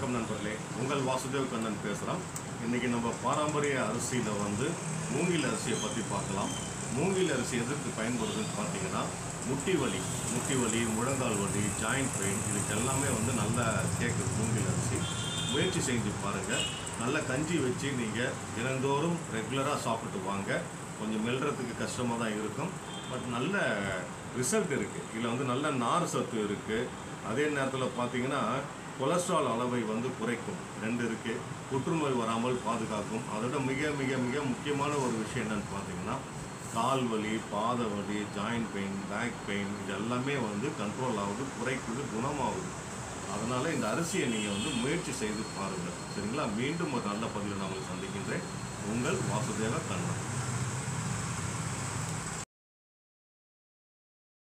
வணக்கம் நண்பர்களே உங்கள் வாசுதேவ் கண்ணன் பேசுகிறோம் இன்றைக்கி நம்ம பாரம்பரிய அரிசியில் வந்து மூங்கில் அரிசியை பற்றி பார்க்கலாம் மூங்கில் அரிசி எதற்கு பயன்படுதுன்னு பார்த்தீங்கன்னா முட்டி வலி முட்டி வலி முழங்கால் வலி ஜாயிண்ட் பெயின் இதுக்கு எல்லாமே வந்து நல்லா கேட்குது மூங்கில் அரிசி முயற்சி செஞ்சு பாருங்கள் நல்ல கஞ்சி வச்சு நீங்கள் தினந்தோறும் ரெகுலராக சாப்பிட்டு வாங்க கொஞ்சம் மெல்றதுக்கு கஷ்டமாக தான் இருக்கும் பட் நல்ல ரிசல்ட் இருக்குது இதில் வந்து நல்ல நார் சத்து இருக்குது அதே நேரத்தில் பார்த்தீங்கன்னா கொலஸ்ட்ரால் அளவை வந்து குறைக்கும் ரெண்டு இருக்குது புற்றுநோய் வராமல் பாதுகாக்கும் அதோட மிக மிக மிக முக்கியமான ஒரு விஷயம் என்னன்னு பார்த்தீங்கன்னா கால் வலி பாத வலி ஜாயிண்ட் பெயின் பேக் பெயின் இது எல்லாமே வந்து கண்ட்ரோல் ஆகுது குறைக்குது குணமாகுது அதனால் இந்த அரிசியை நீங்கள் வந்து முயற்சி செய்து பாருங்கள் சரிங்களா மீண்டும் ஒரு நல்ல பதிவில் நான் உங்களை சந்திக்கின்றேன் உங்கள் வாசுதேவ கண்ணன்